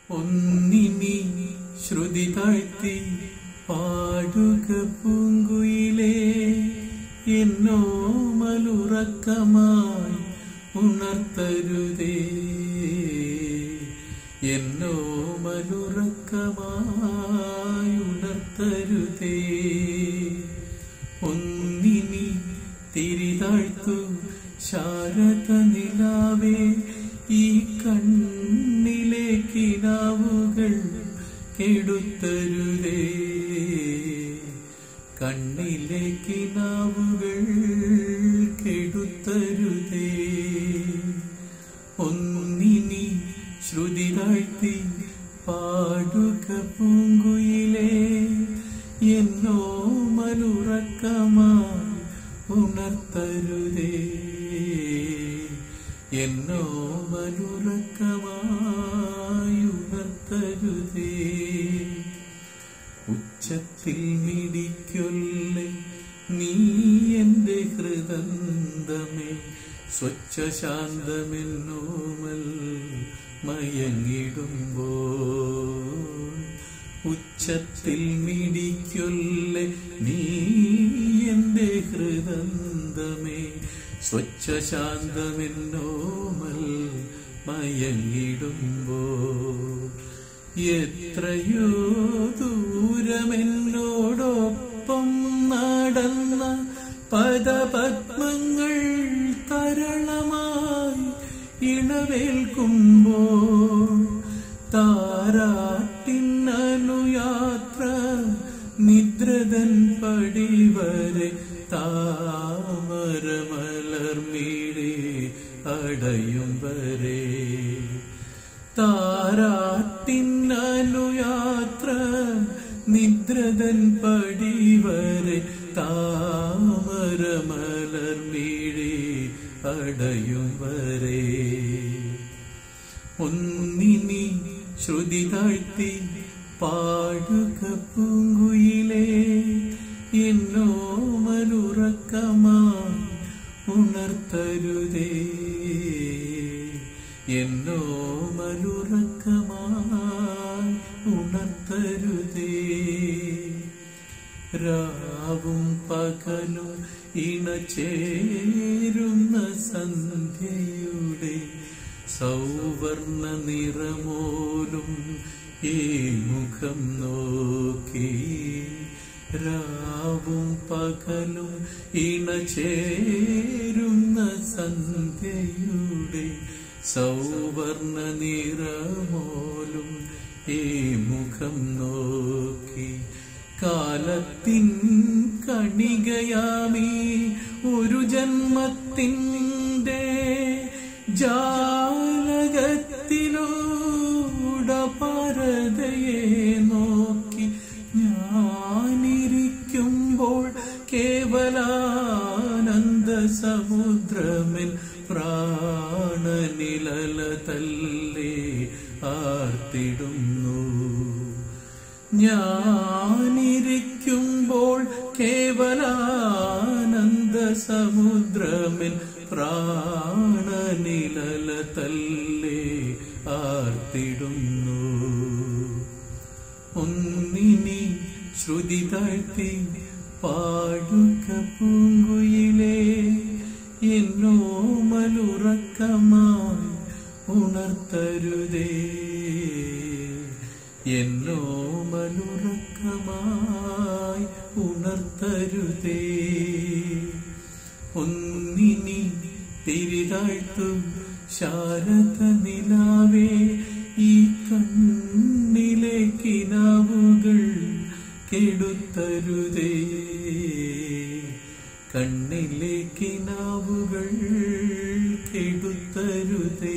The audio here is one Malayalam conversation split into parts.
ഒന്നിനി ശ്രുതി താഴ്ത്തി പാടുക പൂങ്കുയിലേ എന്നോ മലുറക്കമായി ഉണർത്തരുതേ എന്നോ മലുറക്കമായി ഉണർത്തരുതേ ഒന്നിനി തിരിതാഴ്ത്തു ശാരദ നിലാവേ ഈ കണ്ണിലെ കിനാവുകൾ കെടുത്തരുതേ കണ്ണിലെ കിനാവുകൾ കെടുത്തരുതേ ഒന്നിനി ശ്രുതി താഴ്ത്തി പാടുക പൂങ്കുയിലേ എന്നോ മലുറക്കമായി ഉണർത്തരുതേ എന്നോ മലുറക്കമായി ഉണർത്തരുതേ ഉച്ചത്തിൽ മിടിക്കൊല്ലേ നീ എന്റെ ഹൃദന്തമേ സ്വച്ഛ ശാന്തമെന്നോമൽ മയങ്ങിടുമ്പോൾ ഉച്ചത്തിൽ മിടിക്കൊല്ലേ നീ എന്റെ ഹൃദന്തമേ സ്വച്ഛ ശാന്തമെന്നോമൽ മയങ്ങിടുമ്പോൾ എത്രയോ ദൂരമെന്നോടൊപ്പം നടന്ന പദപത്മങ്ങൾ തരളമായി ഇണവേൽക്കുമ്പോൾ താരാട്ടിനനുയാത്ര നിദ്രതൻ പടിവരെ താമരമലർമീടെ അടയും വരെ താരാട്ടിനനുയാത്ര നിദ്രതൻ പടിവരെ താമരമലർമീടെ അടയും വരെ ഒന്നിനി ശ്രുതി താഴ്ത്തി പാടുക പൂങ്കുയിലേ എന്നോ മലുറക്കമായി ഉണർത്തരുതേ എന്നോ മലുറക്കമായി ഉണർത്തരുതേ രാവും പകലും ഇണചേരുന്ന സന്ധ്യയുടെ സൗവർണ നിറമോലും ഈ മുഖം നോക്കി രാവും പകലും ഇണചേരുന്ന സന്ധ്യയുടെ സൗവർണ നിറമോലും ഈ മുഖം നോക്കി കാലത്തിൻ കണികയാമി ഒരു ജന്മത്തിൻ്റെ ജാലകത്തിലൂടെ പരതയെ നോക്കി ഞാനിരിക്കുമ്പോൾ കേവലാനന്ദ സമുദ്രമിൽ പ്രാണനിലല തല്ലേ ആർത്തിടുന്നു ഞാനിരിക്കുമ്പോൾ കേവലാനന്ദ സമുദ്രമിൽ പ്രാണനിലല തല്ലേ ആർത്തിടുന്നു ഒന്നിനി ശ്രുതി താഴ്ത്തി പാടുക പൂങ്കുയിലേ എന്നോ മലുറക്കമായി ഉണർത്തരുതേ എന്നോ മലുറക്കമായി ഉണർത്തരുതേ ഒന്നിനി തിരിതാഴ്ത്തു ശാരദ നിലാവേ ഈ കണ്ണിലെ കിനാവുകൾ കെടുത്തരുതേ കണ്ണിലെ കിനാവുകൾ കെടുത്തരുതേ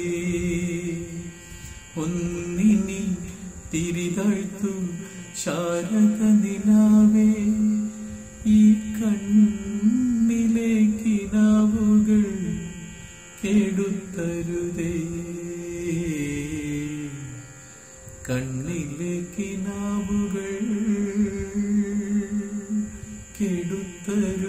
ഒന്നിനി തിരിതാഴ്ത്തു ശാരദ നിലാവേ ഈ കണ്ണിലെ കിനാവുകൾ കെടുത്തരുതേ കണ്ണിലെ കിനാവുകൾ കെടുത്തരുതേ